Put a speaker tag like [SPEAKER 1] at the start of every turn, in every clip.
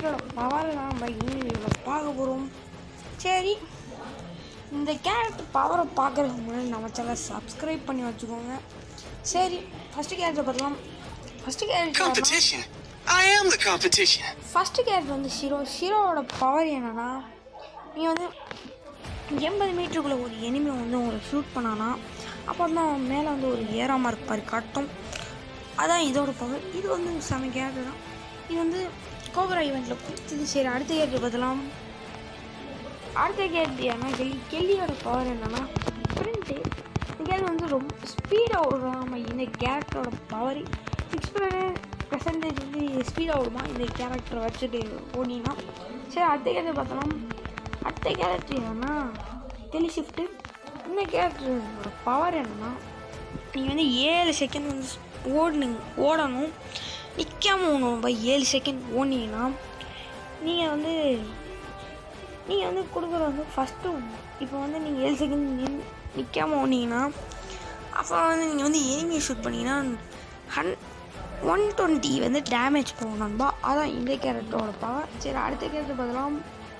[SPEAKER 1] கேரக்டரோட பவர் தான் நம்ம இவ்வளோ பார்க்க போகிறோம் சரி இந்த கேரக்டர் பவரை பார்க்குறதுக்கு முன்னாடி நம்ம சேனல் சப்ஸ்கிரைப் பண்ணி வச்சுக்கோங்க சரி ஃபஸ்ட்டு கேரக்டர் பார்க்கலாம் first character
[SPEAKER 2] Competition. I am the competition.
[SPEAKER 1] First character வந்து ஷீரோ ஷீரோவோட பவர் என்னன்னா நீ வந்து எண்பது மீட்டருக்குள்ளே ஒரு எனிமி வந்து உங்களை ஷூட் பண்ணானா அப்போ வந்து அவன் மேலே வந்து ஒரு ஏறாமல் இருக்க மாதிரி காட்டும் அதான் இதோட பவர் இது வந்து செம கேரக்டர் தான் இது வந்து கோபரா ஈவெண்ட்டில் கொடுத்தது சரி அடுத்த கேரக்டர் பார்த்தலாம் அடுத்த கேரக்டர் ஏன்னா கெல்லி கெல்லியோட பவர் என்னன்னா ஸ்ப்ரிண்ட்டு இந்த கேரக்டர் வந்து ரொம்ப ஸ்பீடாக ஓடுறாம இந்த கேரக்டரோட பவர் சிக்ஸ் பர்சன்டேஜ் வந்து ஸ்பீடாக ஓடுமா இந்த கேரக்டரை வச்சுட்டு ஓடினா சரி அடுத்த கேரக்டர் பார்த்தலாம் அடுத்த கேரக்டர் என்னன்னா டெலி ஷிஃப்ட்டு இந்த கேரக்டரோட பவர் என்னன்னா நீங்கள் வந்து ஏழு செகண்ட் வந்து ஓடணுங்க ஓடணும் நிற்காம ஓடணும் பை ஏழு செகண்ட் ஓடினீங்கன்னா நீங்கள் வந்து நீங்கள் வந்து கொடுக்குறது வந்து ஃபஸ்ட்டு இப்போ வந்து நீங்கள் ஏழு செகண்ட் நின் நிற்காம ஓடினீங்கன்னா அப்புறம் வந்து நீங்கள் வந்து எனிமியை ஷூட் பண்ணிங்கன்னா ஹன் ஒன் டுவெண்ட்டி வந்து டேமேஜ் போகும் நண்பா அதான் இந்த கேரக்டரோட பவர் சரி அடுத்த கேரக்டர் பார்க்கலாம்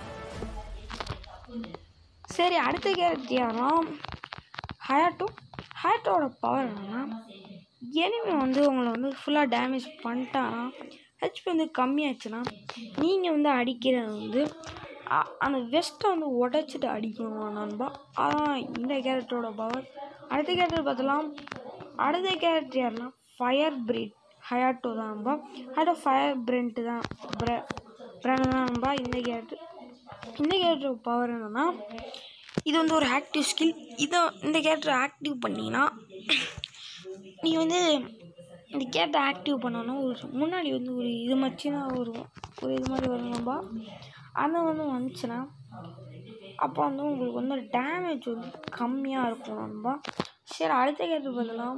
[SPEAKER 1] சரி அடுத்த கேரக்டர் யாருன்னா ஹயாட்டோ ஹயாட்டோட பவர் என்னன்னா எனிமி வந்து உங்களை வந்து ஃபுல்லாக டேமேஜ் பண்ணிட்டானா ஹெச்பி வந்து கம்மியாச்சுன்னா நீங்கள் வந்து அடிக்கிறது வந்து அ- அந்த வெஸ்ட்டை வந்து உடைச்சிட்டு அடிக்கணும் நண்பா அதான் இந்த கேரக்டரோட பவர் அடுத்த கேரக்டர் பார்த்தலாம் அடுத்த கேரக்டர் யாருன்னா ஃபயர் பிரீட் ஹயாட்டோ தான் நண்பா ஹயாட்டோ ஃபயர் பிரெண்ட்டு தான் பிர பிராண்ட் தான் நண்பா இந்த கேரக்டர் இந்த கேரக்டர் பவர் என்னன்னா இது வந்து ஒரு ஆக்டிவ் ஸ்கில் இதை இந்த கேரக்டர் ஆக்டிவ் பண்ணிங்கன்னா நீ வந்து இந்த கேரக்டர் ஆக்டிவ் பண்ணணும் ஒரு முன்னாடி வந்து ஒரு இது மச்சினா ஒரு ஒரு இது மாதிரி வரணும்பா அது வந்து வந்துச்சுன்னா அப்போ வந்து உங்களுக்கு வந்து டேமேஜ் வந்து கம்மியாக இருக்கும் நண்பா சரி அடுத்த கேரக்டர் பார்த்தலாம்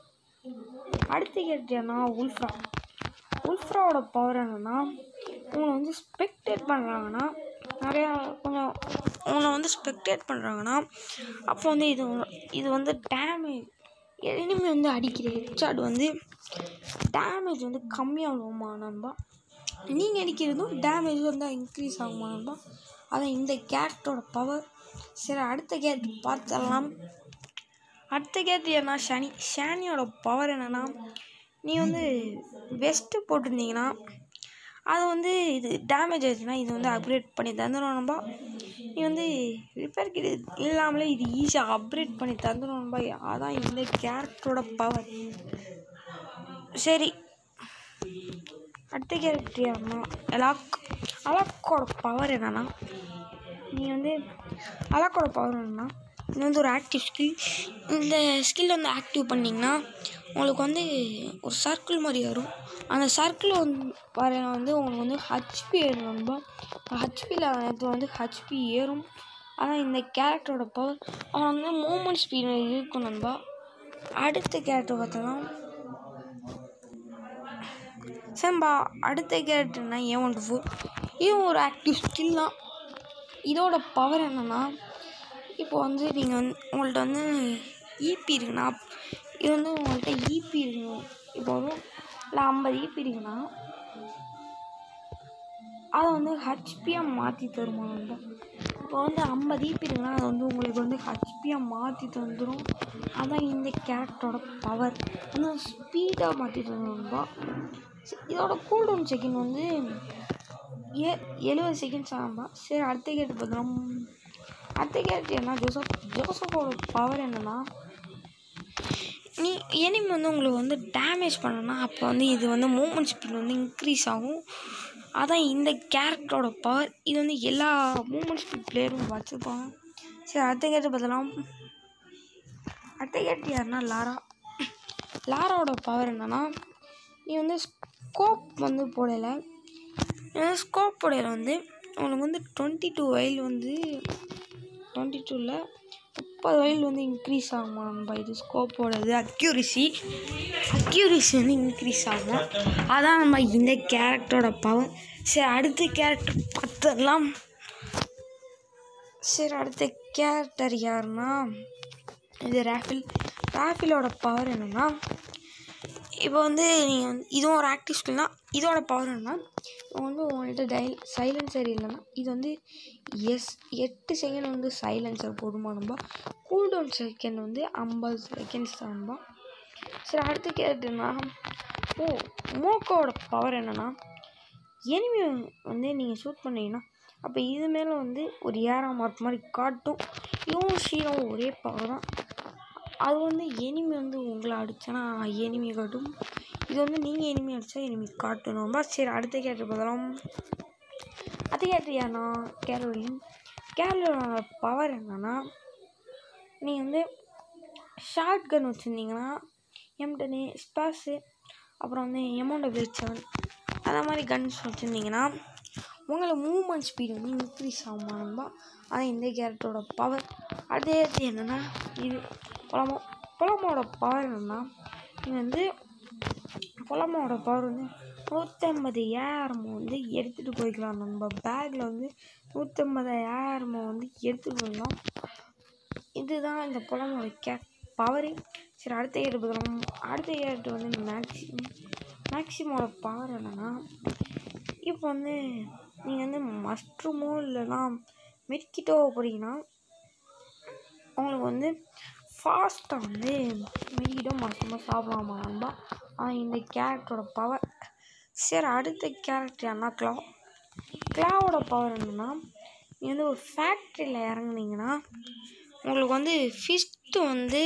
[SPEAKER 1] அடுத்த கேரக்டர் என்ன உல்ஃப்ரா உல்ஃப்ராவோட பவர் என்னன்னா உங்களை வந்து ஸ்பெக்டேட் பண்ணுறாங்கன்னா நிறையா கொஞ்சம் உங்களை வந்து ஸ்பெக்டேட் பண்ணுறாங்கன்னா அப்போ வந்து இது இது வந்து டேமேஜ் எனிமி வந்து அடிக்கிற ஹெட்ஷாட் வந்து டேமேஜ் வந்து கம்மியாகுமா நண்பா நீங்கள் அடிக்கிறதும் டேமேஜ் வந்து இன்க்ரீஸ் ஆகுமா நண்பா அதான் இந்த கேரக்டரோட பவர் சரி அடுத்த கேரக்டர் பார்த்தலாம் அடுத்த கேரக்டர் என்ன ஷனி ஷானியோட பவர் என்னென்னா நீ வந்து வெஸ்ட்டு போட்டிருந்தீங்கன்னா அது வந்து இது டேமேஜ் ஆச்சுன்னா இது வந்து அப்கிரேட் பண்ணி தந்துடும் நண்பா நீ வந்து ரிப்பேர் கிட் இல்லாமலே இது ஈஸியாக அப்கிரேட் பண்ணி தந்துடும் நண்பா அதான் இந்த கேரக்டரோட பவர் சரி அடுத்த கேரக்டர் யாருன்னா அலாக் அலாக்கோட பவர் என்னன்னா நீ வந்து அலாக்கோட பவர் என்னன்னா இது வந்து ஒரு ஆக்டிவ் ஸ்கில் இந்த ஸ்கில் வந்து ஆக்டிவ் பண்ணிங்கன்னா உங்களுக்கு வந்து ஒரு சர்க்கிள் மாதிரி வரும் அந்த சர்க்கிள் வந்து வர வந்து உங்களுக்கு வந்து ஹச்பி ஏறும் நண்பா ஹச்பியில் நேரத்தில் வந்து ஹச்பி ஏறும் ஆனால் இந்த கேரக்டரோட பவர் அவன் வந்து மூமெண்ட் ஸ்பீட் இருக்கும் நண்பா அடுத்த கேரக்டர் பார்த்தோன்னா சரிம்பா அடுத்த கேரக்டர்னா ஏ ஒன் டூ ஃபோர் இதுவும் ஒரு ஆக்டிவ் ஸ்கில் தான் இதோட பவர் என்னென்னா இப்போ வந்து நீங்கள் வந்து உங்கள்கிட்ட வந்து ஈபி இருக்குன்னா இது வந்து உங்கள்கிட்ட ஈபி இருக்கணும் இப்போ வந்து இல்லை ஐம்பது ஈபி இருக்குன்னா அதை வந்து ஹச்பியாக மாற்றி தருமா நண்பா இப்போ வந்து ஐம்பது ஈபி இருக்குன்னா அது வந்து உங்களுக்கு வந்து ஹச்பியாக மாற்றி தந்துடும் அதான் இந்த கேரக்டரோட பவர் வந்து ஸ்பீடாக மாற்றி தந்துடும் நண்பா சரி, இதோட கூல்டவுன் செகண்ட் வந்து ஏ எழுபது செகண்ட்ஸ் ஆகும்பா சரி அடுத்த கேட்டு பார்க்கலாம் அடுத்த கேரக்டர் என்ன ஜோசப் ஜோசப்போட பவர் என்னன்னா நீ எனிமி வந்து உங்களுக்கு வந்து டேமேஜ் பண்ணனா அப்போ வந்து இது வந்து மூமெண்ட் ஸ்பீட் வந்து இன்க்ரீஸ் ஆகும் அதான் இந்த கேரக்டரோட பவர் இது வந்து எல்லா மூமெண்ட் ஸ்பீட் பிளேயரும் வச்சுருப்பாங்க சரி அடுத்த கேட்டு பார்த்தலாம் அடுத்த கேட்டு யாருன்னா லாரா லாராவோட பவர் என்னன்னா நீ வந்து ஸ்கோப் வந்து போடலை ஸ்கோப் போடையில் வந்து உனக்கு வந்து டுவெண்ட்டி டூ வயல் வந்து டுவெண்ட்டி டூவில் முப்பது வயல் வந்து இன்க்ரீஸ் ஆகுமா நம்ம இது ஸ்கோப்போடது அக்யூரிசி அக்யூரிசி வந்து இன்க்ரீஸ் ஆகும் அதான் நம்ம இந்த கேரக்டரோட பவர் சரி அடுத்த கேரக்டர் பார்த்துடலாம் சரி அடுத்த கேரக்டர் யாருன்னா இது ராஃபில் ராஃபிலோட பவர் என்னென்னா இப்போ வந்து நீங்கள் வந்து இதுவும் ஒரு ஆக்டிவ் ஸ்கில் தான் இதோட பவர் என்னன்னா வந்து உங்கள்கிட்ட டைல் சைலன்சர் இல்லைன்னா இது வந்து எஸ் எட்டு செகண்ட் வந்து சைலன்சர் போடுமா நம்ம கூல்டவுன் செகண்ட் வந்து ஐம்பது செகண்ட்ஸ் தான்பா சரி அடுத்து கேட்டுனா ஓ மோக்கோட பவர் என்னென்னா எனிமி வந்து நீங்கள் ஷூட் பண்ணீங்கன்னா அப்போ இது மேலே வந்து ஒரு ஏரா மார்க் மாதிரி காட்டும் இவன் ஷீரும் ஒரே பவர் தான் அது வந்து எனிமி வந்து உங்களை அடிச்சனா எனிமி காட்டும் இது வந்து நீங்கள் எனிமி அடித்தா எனிமி காட்டணும்பா சரி அடுத்த கேட்டு பார்க்கலாம் அடுத்த கேட்டு யாருன்னா கேரோலின் கேரோலினோட பவர் என்னன்னா நீங்கள் வந்து ஷார்ட் கன் வச்சுருந்தீங்கன்னா எம்டனு ஸ்பாஸு அப்புறம் வந்து எமௌண்ட் பிளேட் செவன் அந்த மாதிரி கன்ஸ் வச்சுருந்தீங்கன்னா உங்களை மூவ்மெண்ட் ஸ்பீடு வந்து இன்க்ரீஸ் ஆகுமானம்பா அது இந்த கேரக்டரோட பவர் அதே என்னென்னா இது புலமோ புலமோட பவர் என்னென்னா நீங்கள் வந்து புலமோட பவர் வந்து நூற்றம்பது ஏஆர்எம் வந்து எடுத்துகிட்டு போய்க்கலாம் நம்ம பேக்கில் வந்து நூற்றம்பது ஏஆர்எம் வந்து எடுத்துகிட்டு போய்க்கலாம் இதுதான் இந்த புலமோட கே பவரு சரி அடுத்த கேட்டு பார்க்கலாம் அடுத்த கேட்டு வந்து மேக்ஸி மேக்ஸிமோட பவர் என்னென்னா இப்போ வந்து நீங்கள் வந்து மஷ்ரூமோ இல்லைனா மெட்கிட்டோ போகிறீங்கன்னா உங்களுக்கு வந்து ஃபாஸ்ட்டாக வந்து மெடிக்கிட்டோ மஷ்ரூமோ சாப்பிடலாமா நண்பா ஆனால் இந்த கேரக்டரோட பவர் சரி அடுத்த கேரக்டர் யாருன்னா க்ளா க்ளாவோட பவர் என்னென்னா நீங்கள் வந்து ஒரு ஃபேக்ட்ரியில் இறங்குனீங்கன்னா உங்களுக்கு வந்து ஃபிஸ்ட்டு வந்து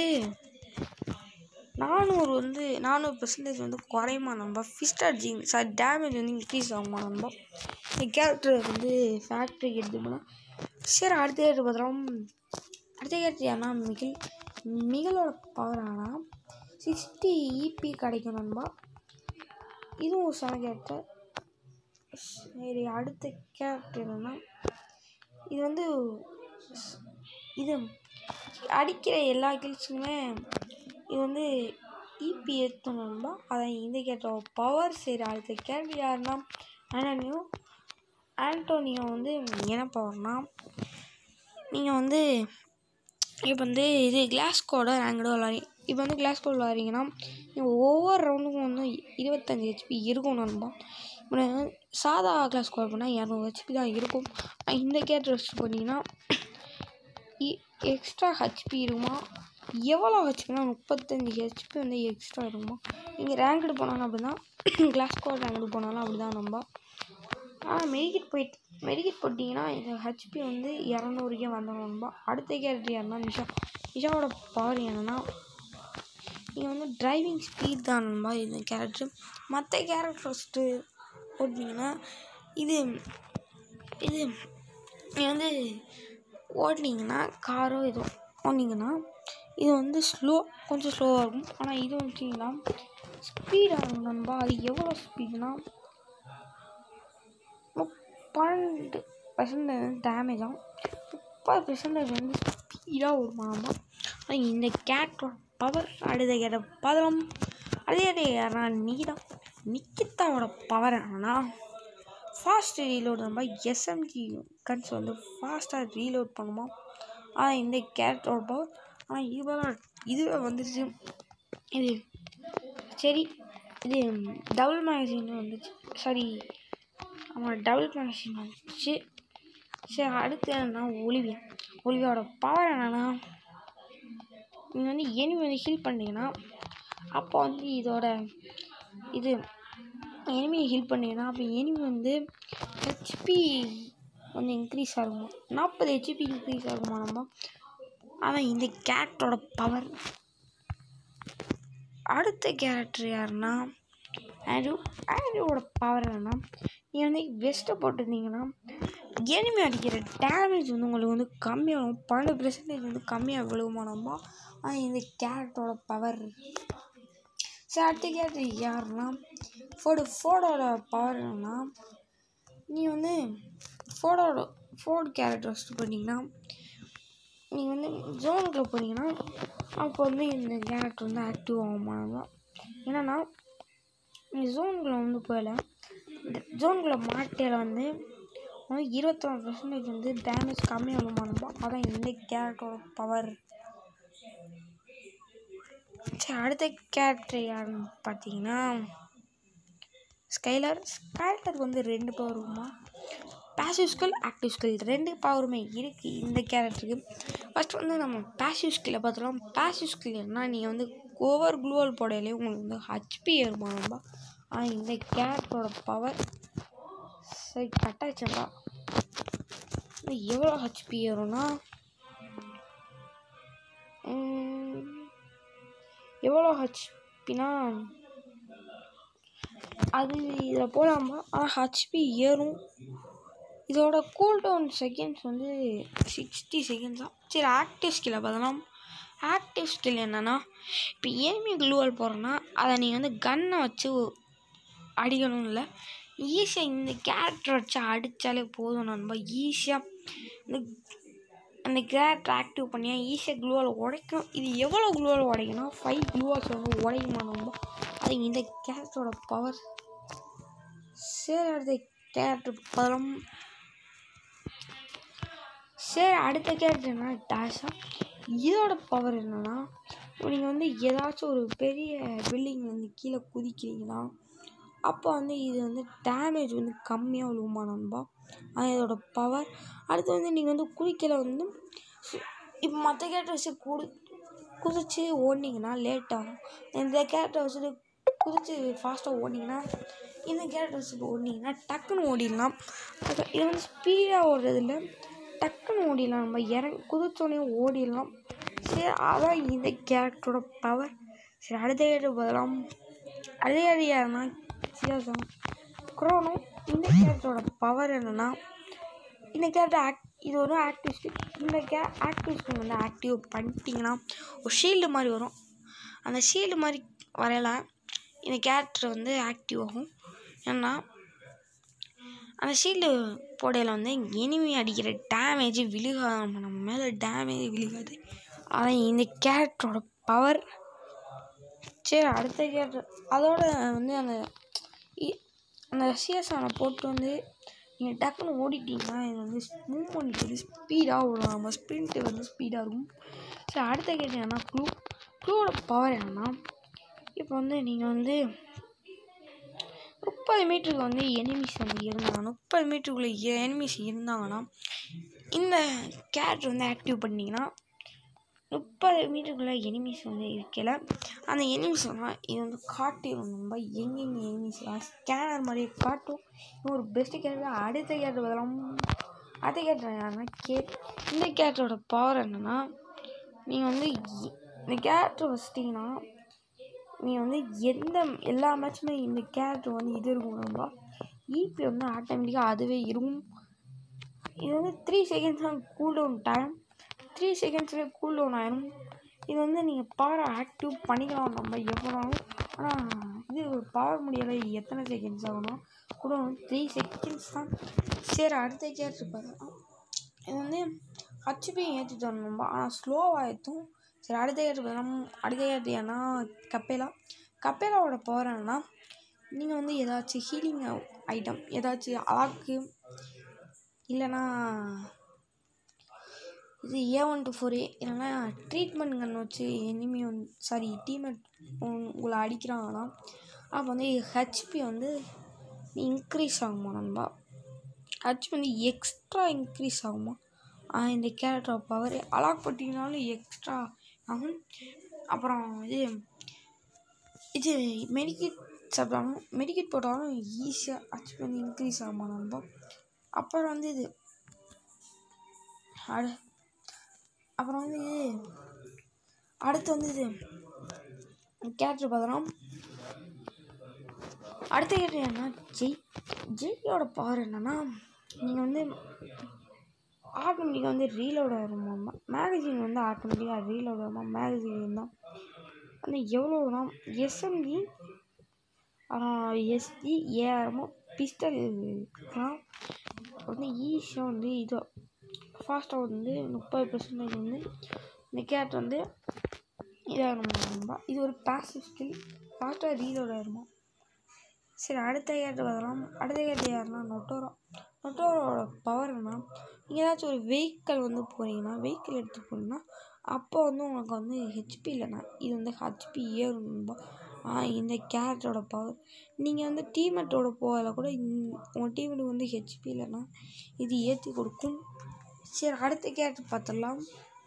[SPEAKER 1] நானூறு வந்து நானூறு பர்சன்டேஜ் வந்து குறையுமா நம்ம ஃபிஸ்ட் அடிச்சிங் சாரி டேமேஜ் வந்து இன்க்ரீஸ் ஆகுமா நம்ம இந்த கேரக்டர் வந்து ஃபேக்ட்ரிக்கு எடுத்து போனால் சரி அடுத்த கேரக்டர் பார்த்துறோம் அடுத்த கேரக்டர் யாருன்னா மிகில் மிகளோட பவர் ஆனால் சிக்ஸ்டி இபி கிடைக்கும் நண்பா இதுவும் ஒரு சில கேரக்டர் சரி அடுத்த கேரக்டர் என்னன்னா இது வந்து ஸ்- இது அடிக்கிற எல்லா கில்ஸுமே இது வந்து இபி ஏற்றணும்பா அதான் இந்த கேரக்டர் பவர் சரி அடுத்த கேரக்டர் யாருன்னா ஆண்டோனியோ ஆண்டோனியோ வந்து என்ன பவர்னா நீங்கள் வந்து இப்போ வந்து இது கிளாஸ் கோட ரேங்கடு விளாட்றீங்க இப்போ வந்து கிளாஸ் கோட் விளாட்றீங்கன்னா நீங்கள் ஒவ்வொரு ரவுண்டுக்கும் வந்து இருபத்தஞ்சி ஹெச்பி இருக்கும் நண்பா இப்போ நான் வந்து சாதா கிளாஸ் கோட் பண்ணால் இரநூறு ஹெச்பி தான் இருக்கும் ஆனால் இந்த கேரக்டர் வச்சு போட்டிங்கன்னா எக்ஸ்ட்ரா ஹெச்பி இருக்குமா எவ்வளோ ஹெச்பினா முப்பத்தஞ்சு ஹெச்பி வந்து எக்ஸ்ட்ரா இருக்குமா நீங்கள் ரேங்கடு போனாலும் அப்படி தான் கிளாஸ் கோட் ரேங்கடு போனாலும் அப்படி தான் நம்ப ஆனால் மெடிக்கெட் போயிட்டு மெடிக்கெட் போட்டிங்கன்னா இந்த ஹெச்பி வந்து இரநூறுக்கே வந்துடும்பா அடுத்த கேரக்டர் யாருன்னா நிஷா நிஷாவோட பவர் என்னென்னா நீங்கள் வந்து டிரைவிங் ஸ்பீட் தான் நண்பா இந்த கேரக்டர் மற்ற கேரக்டர் ஃபஸ்ட்டு ஓட்டினீங்கன்னா இது இது நீங்கள் வந்து ஓட்டினீங்கன்னா காரோ ஏதோ ஓட்டினீங்கன்னா இது வந்து ஸ்லோ கொஞ்சம் ஸ்லோவாக இருக்கும் ஆனால் இது வச்சிங்கன்னா ஸ்பீடாக இருக்கும் நண்பா அது எவ்வளோ ஸ்பீடுனா பன்னெண்டு பர்சன்டேஜ் டேமேஜ் ஆகும் முப்பது பர்சன்டேஜ் வந்து ஸ்பீடாக வருமாமா ஆனால் இந்த கேட்டோட பவர் அடுத்த கேட்ட பதம் அதே யாரா நீதா நிக்கிதாவோட பவர் என்னன்னா ஃபாஸ்ட் ரீலோட் நம்ம எஸ்எம்ஜி கன்ஸ் வந்து ஃபாஸ்ட்டாக ரீலோட் பண்ணுமா ஆனால் இந்த கேரக்டரோட பவர் ஆனால் இதுவெல்லாம் இதுவே வந்துருச்சு இது சரி இது டபுள் மேகசின் வந்துச்சு சாரி ஆமாம் டபுள் மேகசின் வந்துச்சு சரி அடுத்து என்னன்னா ஒலிவியா ஒலிவியாவோட பவர் என்னன்னா நீங்கள் வந்து எனிமி வந்து ஹீல் பண்ணீங்கன்னா அப்போ வந்து இதோட இது எனிமியை ஹீல் பண்ணீங்கன்னா அப்போ எனிமி வந்து ஹெச்பி வந்து இன்க்ரீஸ் ஆகுமா நாற்பது ஹெச்பி இன்க்ரீஸ் ஆகுமா நம்ம ஆனால் இந்த கேரக்டரோட பவர் அடுத்த கேரக்டர் யாருன்னா ஆண்ட்ரூ ஆண்ட்ரூவோட பவர் என்னன்னா நீங்கள் வந்து வெஸ்ட்டை போட்டிருந்தீங்கன்னா எனிமி அடிக்கிற டேமேஜ் வந்து உங்களுக்கு வந்து கம்மியாகும் பன்னெண்டு பெர்சன்டேஜ் வந்து கம்மியாக விழுகுமானோமா ஆனால் இந்த கேரக்டரோட பவர் சரி அடுத்த கேரக்டர் யாருன்னா ஃபோர்டு ஃபோர்டோட பவர் என்னன்னா நீ வந்து ஃபோர்டோட ஃபோர்டு கேரக்டர் ஃபஸ்ட்டு பண்ணிங்கன்னா நீங்கள் வந்து ஜோனுக்குள்ளே போனீங்கன்னா அப்போ வந்து இந்த கேரக்டர் வந்து ஆக்டிவ் ஆகுமானதான் என்னென்னா நீ ஜோனுக்குள்ளே வந்து போகல இந்த ஜோனுக்குள்ளே மாட்டையில் வந்து வந்து இருபத்தொன்று பர்சன்டேஜ் வந்து டேமேஜ் கம்மியாகுமானப்போ அதான் இந்த கேரக்டரோட பவர் சரி அடுத்த கேரக்டர் யாருன்னு பார்த்தீங்கன்னா ஸ்கைலர் ஸ்கைலருக்கு வந்து ரெண்டு பவர் இருக்குமா பேசிவ் ஸ்கில் ஆக்டிவ் ஸ்கில் ரெண்டு பவருமே இருக்குது இந்த கேரக்டருக்கு ஃபஸ்ட் வந்து நம்ம பேசிவ் ஸ்கில்லை பார்த்துக்கலாம் பேசிவ் ஸ்கில் என்ன நீங்கள் வந்து ஓவர் குளோவல் போடையிலே உங்களுக்கு வந்து ஹச்பி ஏறுமா ரொம்ப ஆனால் இந்த கேரக்டரோட பவர் சரி கட்டாச்சம்பா இது எவ்வளோ ஹெச்பி ஏறும்னா உம், எவ்வளோ ஹெச்பினா அது இதில் போடாமா ஆனால் ஹெச்பி ஏறும் இதோட கூல் டவுன் செகண்ட்ஸ் வந்து சிக்ஸ்டி செகண்ட்ஸ் தான் சரி ஆக்டிவ் ஸ்கில்லை பார்த்தோன்னா ஆக்டிவ் ஸ்கில் என்னென்னா இப்போ ஏமி க்ளூவல் போடுறோன்னா அதை நீங்கள் வந்து கன்னை வச்சு அடிக்கணும் இல்லை ஈஸியாக இந்த கேரக்டர் வச்சு அடித்தாலே போதும் நண்பா ஈஸியாக இந்த அந்த கேரக்டர் ஆக்டிவ் பண்ணியா ஈஸியாக க்ளூவால் உடைக்கும் இது எவ்வளோ க்ளூவால் உடைக்கணும் ஃபைவ் க்ளூவால்ஸ் வந்து உடைக்குமா நண்பா அது இந்த கேரக்டரோட பவர் சரி அடுத்த கேரக்டர் பதம் சரி அடுத்த கேரக்டர் என்ன டேஷா இதோட பவர் என்னன்னா இப்போ நீங்கள் வந்து ஏதாச்சும் ஒரு பெரிய பில்டிங் வந்து கீழே குதிக்கிறீங்கன்னா அப்போ வந்து இது வந்து டேமேஜ் வந்து கம்மியாக விழுவுமா நண்பா அது இதோட பவர் அடுத்து வந்து நீங்கள் வந்து குதிக்கல வந்து இப்போ மற்ற கேரக்டர் வச்சு குடி குதிச்சு ஓடினீங்கன்னா லேட் ஆகும் இந்த கேரக்டர் வச்சுட்டு குதிச்சு ஃபாஸ்ட்டாக ஓடினீங்கன்னா இந்த கேரக்டர் வச்சுட்டு ஓடினீங்கன்னா டக்குன்னு ஓடிடலாம் அது இது வந்து ஸ்பீடாக ஓடுறதில்ல டக்குன்னு ஓடிடலாம் நம்ம இறங்கி குதிச்சோடனே ஓடிடலாம் சரி அதான் இந்த கேரக்டரோட பவர் சரி அடுத்த கேரக்டர் பதிலாம் அதே அது யாருன்னா சியாசம் குரோனோ இந்த கேரக்டரோட பவர் என்னென்னா இந்த கேரக்டர் ஆக்ட் இது ஒரு ஆக்டிவ் ஸ்கில் இந்த கே ஆக்டிவ் ஸ்கில் வந்து ஆக்டிவ் பண்ணிட்டீங்கன்னா ஒரு ஷீல்டு மாதிரி வரும் அந்த ஷீல்டு மாதிரி வரையில இந்த கேரக்டர் வந்து ஆக்டிவ் ஆகும் ஏன்னா அந்த ஷீல்டு போடையில் வந்து எனிமி அடிக்கிற டேமேஜ் விழுகாது நம்ம நம்ம மேலே டேமேஜ் விழுகாது அதான் இந்த கேரக்டரோட பவர் சரி அடுத்த கேரக்டர் அதோட வந்து அந்த இ- அந்த சிஎஸ்ஆனை போட்டு வந்து நீங்கள் டக்குன்னு ஓடிட்டீங்கன்னா இது வந்து மூவ்மெண்ட் வந்து ஸ்பீடாக ஓடும் நம்ம ஸ்ப்ரிண்ட்டு வந்து ஸ்பீடாக இருக்கும் சரி அடுத்த கேட்டு என்னன்னா க்ளூ க்ளூவோட பவர் என்னன்னா இப்போ வந்து நீங்கள் வந்து முப்பது மீட்டருக்கு வந்து எனிமிஸ் வந்து இருந்தாங்கன்னா முப்பது மீட்டருக்குள்ளே எனிமிஸ் இருந்தாங்கன்னா இந்த கேரக்டர் வந்து ஆக்டிவ் பண்ணிங்கன்னா முப்பது மீட்டருக்குள்ளே எனிமிஸ் வந்து இருக்கல அந்த எனிமிஸ் எல்லாம் இது வந்து காட்டிடும் நம்ம எங்கெங்கே எனிமிஸ் ஸ்கேனர் மாதிரியே காட்டும் இது ஒரு பெஸ்ட்டு கேரக்டர் அடுத்த கேரக்டர் பதிலாம் அடுத்த கேரக்டர் யாருன்னா கே இந்த கேரக்டரோட பவர் என்னென்னா நீங்கள் வந்து இ- இந்த கேரக்டர் வச்சிட்டிங்கன்னா நீ வந்து எந்த எல்லா மேட்சுமே இந்த கேரக்டர் வந்து இது இருக்கும் நம்ம ஈபி வந்து ஆட்டோமேட்டிக்காக அதுவே இருக்கும் இது வந்து த்ரீ செகண்ட்ஸ் தான் கூல் டவுன் டைம் த்ரீ செகண்ட்ஸ்லேயே கூல் டவுன் ஆயிரும் இது வந்து நீங்கள் பவரை ஆக்டிவ் பண்ணிக்கலாம் நம்ம எவ்வளோனாலும் ஆனால் இது பவர் முடியலை எத்தனை செகண்ட்ஸ் ஆகணும் கூட வந்து த்ரீ செகண்ட்ஸ் தான் சரி அடுத்த கேரக்டர் பாருங்க இது வந்து ஹச்பி ஏற்றி தரணும் நம்ம ஆனால் ஸ்லோவாக ஏற்றும் சரி அடுத்த கேரக்டர் நம்ம அடுத்த கேரக்டர் ஏன்னா கப்பேலா கப்பேலாவோட பவர் என்னன்னா நீங்கள் வந்து ஏதாச்சும் ஹீலிங் ஐட்டம் ஏதாச்சும் அலாக்கு இல்லைன்னா இது A one two four A இல்லைன்னா ட்ரீட்மெண்ட் கன் வச்சு எனிமி வந்து சாரி டீம்மேட் உங்களை அடிக்கிறாங்கன்னா அப்போ வந்து ஹெச்பி வந்து இன்க்ரீஸ் ஆகுமா நண்பா ஹெச்பி வந்து எக்ஸ்ட்ரா இன்க்ரீஸ் ஆகுமா ஆஹ் இந்த கேரக்டர் பவர் அலாக் பண்ணிங்கனாலும் எக்ஸ்ட்ரா ஆகும் அப்புறம் இது இது மெடிக்கெட் சாப்பிட்டாலும் மெடிக்கெட் போட்டாலும் ஈஸியாக ஹெச்பி வந்து இன்க்ரீஸ் ஆகுமா நண்பா அப்புறம் வந்து இது அடு அப்புறம் வந்து இது அடுத்து வந்து இது கேரக்டர் பார்த்தோன்னா அடுத்த கேரக்டர் என்ன ஜெய் ஜெய்யோட பவர் என்னன்னா நீங்கள் வந்து ஆட்டோமேட்டிக்காக வந்து ரீலோட் ஆகிருமாம்மா மேகசின் வந்து ஆட்டோமேட்டிக்காக ரீலோட் ஆகுமா மேகசின் தான் வந்து எவ்வளோனா எஸ்எம்ஜி எஸ்டி ஏஆர்மோ பிஸ்டல் இருக்கலாம் வந்து ஈஸியாக வந்து இது ஃபாஸ்ட்டாக வந்து முப்பது பர்சன்டேஜ் வந்து இந்த கேரட் வந்து இதாகணுமா இது ஒரு பேசிவ் ஸ்கில் ஃபாஸ்ட்டாக ரீலோட் ஆயிருமா சரி அடுத்த கேரட் வரலாம் அடுத்த கேரட் யாருன்னா நொட்டோரா நொட்டோரோட பவர் என்ன நீங்கள் ஏதாச்சும் ஒரு வெஹிக்கல் வந்து போகிறீங்கன்னா வெஹிக்கிள் எடுத்து போனீங்கன்னா அப்போ வந்து உங்களுக்கு வந்து ஹெச்பி இல்லைண்ணா இது வந்து ஹெச்பி ஏறும்பா இந்த கேரக்டரோட பவர் நீங்கள் வந்து டீமேட்டோட போகல கூட இந்த- உங்கள் டீமேட்டுக்கு வந்து ஹெச்பி இல்லைன்னா இது ஏற்றி கொடுக்கும் சரி அடுத்த கேரக்டர் பார்த்துடலாம்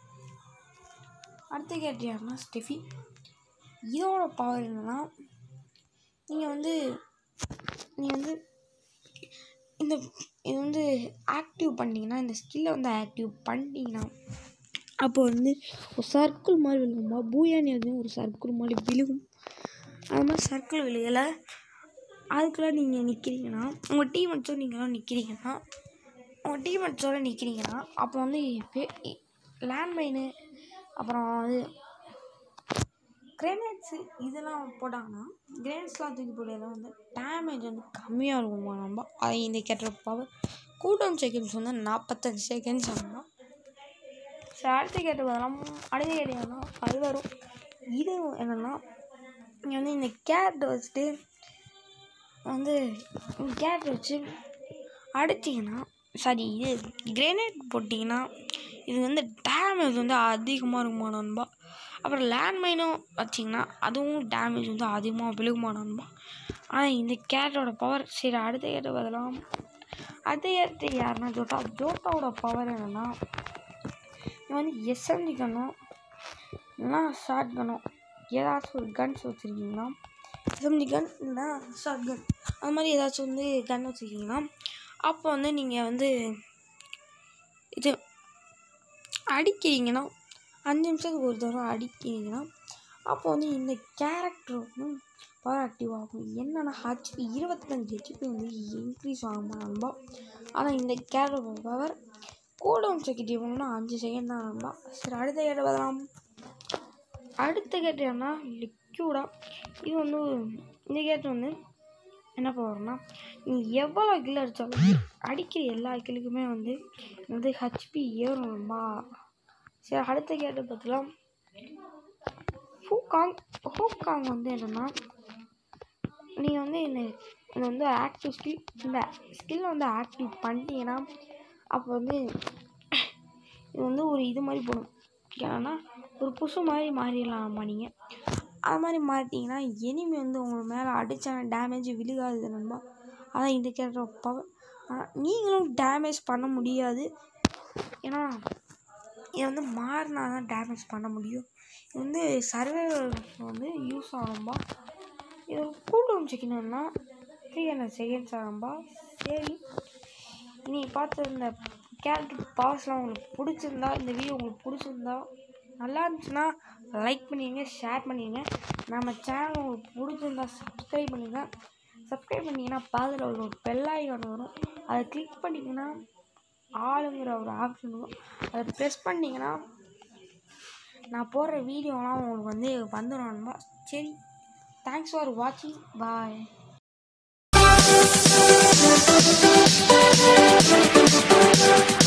[SPEAKER 1] அடுத்த கேரக்டர் யாருன்னா ஸ்டெஃபி இதோட பவர் என்னென்னா நீங்கள் வந்து நீங்கள் வந்து இந்த இது வந்து ஆக்டிவ் பண்ணிங்கன்னா இந்த ஸ்கில்லை வந்து ஆக்டிவ் பண்ணிட்டீங்கன்னா அப்போ வந்து ஒரு சர்க்கிள் மாதிரி விழுகுமா பூயானி எழுதும் ஒரு சர்க்கிள் மாதிரி விழுகும் அது மாதிரி சர்க்கிள் விழுகலை அதுக்குள்ளே நீங்கள் நிற்கிறீங்கன்னா உங்கள் டீம் அடிச்சோம் நீங்களும் நிற்கிறீங்கன்னா உங்கள் டீம் அடிச்சோட நிற்கிறீங்கன்னா அப்போ வந்து லேண்ட்மைனு அப்புறம் அது கிரேனேட்ஸு இதெல்லாம் போட்டாங்கன்னா கிரேனேட்ஸ்லாம் தூக்கி போடையில வந்து டேமேஜ் வந்து கம்மியாக இருக்குமா நம்ம அதை இந்த கெட்ட பவர் கூட்டம் செகண்ட்ஸ் வந்து நாற்பத்தஞ்சு செகண்ட்ஸ் ஆகணும் சரி அடுத்த கேட்டு பார்த்தலாம் அடுத்த கேட்டு என்னன்னா அது வரும் இது என்னென்னா நீங்கள் வந்து இந்த கேரட்டை வச்சுட்டு வந்து இந்த கேரட்டை வச்சு அடிச்சிங்கன்னா சாரி இது கிரேனேட் போட்டிங்கன்னா இது வந்து டேமேஜ் வந்து அதிகமாக இருக்குமா நண்பா அப்புறம் லேண்ட்மைனும் வச்சிங்கன்னா அதுவும் டேமேஜ் வந்து அதிகமாக விழுகுமா நண்பா ஆனால் இந்த கேரட்டோட பவர் சரி அடுத்த கேட்டு பதிலாம் அடுத்த கேரட்டு யாருன்னா ஜோட்டா ஜோட்டாவோட பவர் என்னென்னா இவன் வந்து எஸ்எம்ஜி கன்னும் இல்லைனா ஷார்ட் கன்னும் ஏதாச்சும் ஒரு கன்ஸ் வச்சுருக்கீங்கன்னா எஸ்எம்ஜி கன் இல்லைனா ஷார்ட் கன் அது மாதிரி ஏதாச்சும் வந்து கன் வச்சுருக்கீங்கன்னா அப்போ வந்து நீங்கள் வந்து இது அடிக்கிறீங்கன்னா அஞ்சு நிமிஷத்துக்கு ஒரு தடவை அடிக்கிறீங்கன்னா அப்போ வந்து இந்த கேரக்டர் வந்து பவர் ஆக்டிவ் ஆகும் என்னென்னா ஹெச்பி இருபத்தஞ்சு ஹெச்பி வந்து இன்க்ரீஸ் ஆகுமா நண்பா ஆனால் இந்த கேரக்டர் பவர் கூடம் செகண்ட் இவங்கன்னா அஞ்சு செகண்ட் தான் நண்பா சரி அடுத்த கேட்டு வரலாம் அடுத்த கேட்டு என்ன லிக்யூடா இது வந்து இந்த கேட்டு வந்து என்ன பண்ணுறோம்னா நீ எவ்வளோ கில் அடித்தாலும் அடிக்கிற எல்லா கில்லுக்குமே வந்து வந்து ஹெச்பி ஏறும் நண்பா சரி அடுத்த கேட்டு பார்த்துலாம் ஹூகாங் ஹூகாங் வந்து என்னென்னா நீங்கள் வந்து இந்த இது வந்து ஆக்டிவ் ஸ்கில் இந்த ஸ்கில்லை வந்து ஆக்டிவ் பண்ணிட்டீங்கன்னா அப்போ வந்து இது வந்து ஒரு இது மாதிரி போடும் ஏன்னா ஒரு புசு மாதிரி மாறிடலாமா நீங்கள் அது மாதிரி மாறிட்டீங்கன்னா எனிமி வந்து உங்க மேலே அடித்தான டேமேஜ் விழுகாது நண்பா அதான் இந்த கேரக்டர் பவர் ஆனால் நீங்களும் டேமேஜ் பண்ண முடியாது ஏன்னா இது வந்து மாறினா தான் டேமேஜ் பண்ண முடியும் இது வந்து சர்வைவல் வந்து யூஸ் ஆகும்பா இது கூட்டம் செக்கணும்னா த்ரீ ஹண்ட்ரட் செகண்ட்ஸ் ஆகும்பா சரி நீ பார்த்த இந்த கேரக்டர் பவர்ஸ்லாம் உங்களுக்கு பிடிச்சிருந்தா இந்த வீடியோ உங்களுக்கு பிடிச்சிருந்தா நல்லா இருந்துச்சுன்னா லைக் பண்ணிடுங்க ஷேர் பண்ணிடுங்க நம்ம சேனல் உங்களுக்கு பிடிச்சிருந்தா சப்ஸ்கிரைப் பண்ணுங்க சப்ஸ்கிரைப் பண்ணிங்கன்னா பாதில் உள்ள ஒரு பெல் ஐகான் வரும் அதை கிளிக் பண்ணிங்கன்னா ஆளுங்கிற ஒரு ஆப்ஷன் வரும் அதை ப்ரெஸ் பண்ணிங்கன்னா நான் போடுற வீடியோலாம் உங்களுக்கு வந்து வந்துடும் சரி தேங்க்ஸ் ஃபார் வாட்சிங் பாய்